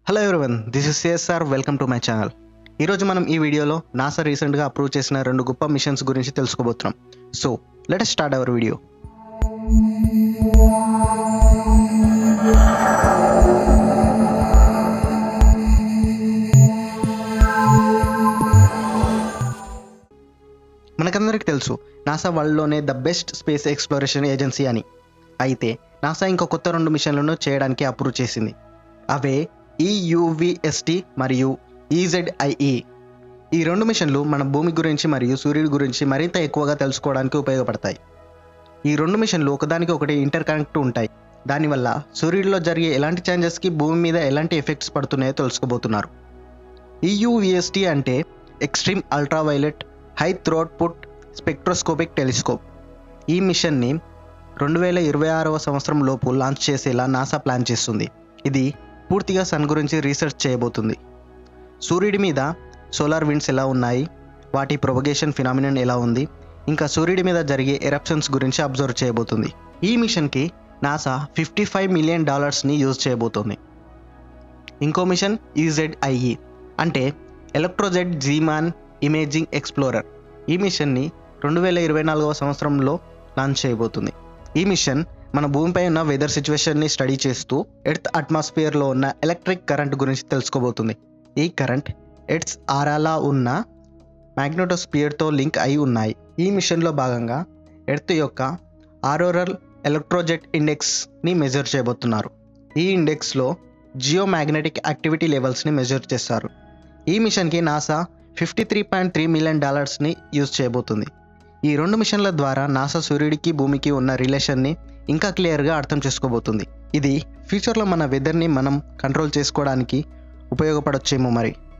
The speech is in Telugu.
hello everyone this is CSR welcome to my channel ఈరోజు మనం ఈ వీడియోలో నాసా రీసెంట్గా అప్రూవ్ చేసిన రెండు గొప్ప మిషన్స్ గురించి తెలుసుకోబోతున్నాం so let start our video మనకందరికీ తెలుసు నాసా వరల్డ్లోనే the best space exploration agency అని అయితే నాసా ఇంకో కొత్త రెండు మిషన్లను చేయడానికి అప్రూవ్ చేసింది అవే ఈయువిఎస్టి మరియు ఈజెడ్ఐఈ ఈ రెండు మిషన్లు మన భూమి గురించి మరియు సూర్యుడి గురించి మరింత ఎక్కువగా తెలుసుకోవడానికి ఉపయోగపడతాయి ఈ రెండు మిషన్లు ఒకదానికి ఒకటి ఇంటర్ కనెక్ట్ ఉంటాయి దానివల్ల సూర్యుడిలో జరిగే ఎలాంటి చేంజెస్కి భూమి మీద ఎలాంటి ఎఫెక్ట్స్ పడుతున్నాయో తెలుసుకోబోతున్నారు ఈయువిఎస్టి అంటే extreme ultraviolet high throughput spectroscopic telescope ఈ మిషన్ని రెండు వేల ఇరవై ఆరవ సంవత్సరం లోపు లాంచ్ చేసేలా నాసా ప్లాన్ చేస్తుంది ఇది పూర్తిగా సన్ గురించి రీసెర్చ్ చేయబోతుంది సూర్యుడి మీద సోలార్ విండ్స్ ఎలా ఉన్నాయి వాటి ప్రొపగేషన్ ఫినామినన్ ఎలా ఉంది ఇంకా సూర్యుడి మీద జరిగే ఎరప్షన్స్ గురించి అబ్జర్వ్ చేయబోతుంది ఈ మిషన్కి నాసా ఫిఫ్టీ ఫైవ్ మిలియన్ డాలర్స్ని యూజ్ చేయబోతోంది ఇంకో మిషన్ ఈజెడ్ఐఈ అంటే ఎలక్ట్రోజెడ్ జీమాన్ ఇమేజింగ్ ఎక్స్ప్లోరర్ ఈ మిషన్ని రెండు వేల ఇరవై నాలుగవ సంవత్సరంలో లాంచ్ చేయబోతుంది ఈ మిషన్ మన భూమిపై ఉన్న వెదర్ సిచ్యువేషన్ని స్టడీ చేస్తూ ఎర్త్ అట్మాస్ఫియర్లో ఉన్న ఎలక్ట్రిక్ కరెంట్ గురించి తెలుసుకోబోతుంది ఈ కరెంట్ ఎర్త్స్ ఆరాలా ఉన్న మ్యాగ్నెటోస్పియర్తో లింక్ అయి ఉన్నాయి ఈ మిషన్లో భాగంగా ఎర్త్ యొక్క ఆరోరల్ ఎలక్ట్రోజెట్ ఇండెక్స్ని మెజర్ చేయబోతున్నారు ఈ ఇండెక్స్లో జియో మ్యాగ్నెటిక్ యాక్టివిటీ లెవెల్స్ని మెజర్ చేస్తారు ఈ మిషన్కి NASA fifty three point three million డాలర్స్ని యూజ్ చేయబోతుంది ఈ రెండు మిషన్ల ద్వారా నాసా సూర్యుడికి భూమికి ఉన్న రిలేషన్ని ఇంకా క్లియర్గా అర్థం చేసుకోబోతుంది ఇది ఫ్యూచర్లో మన వెదర్ని మనం కంట్రోల్ చేసుకోవడానికి ఉపయోగపడొచ్చేమో మరి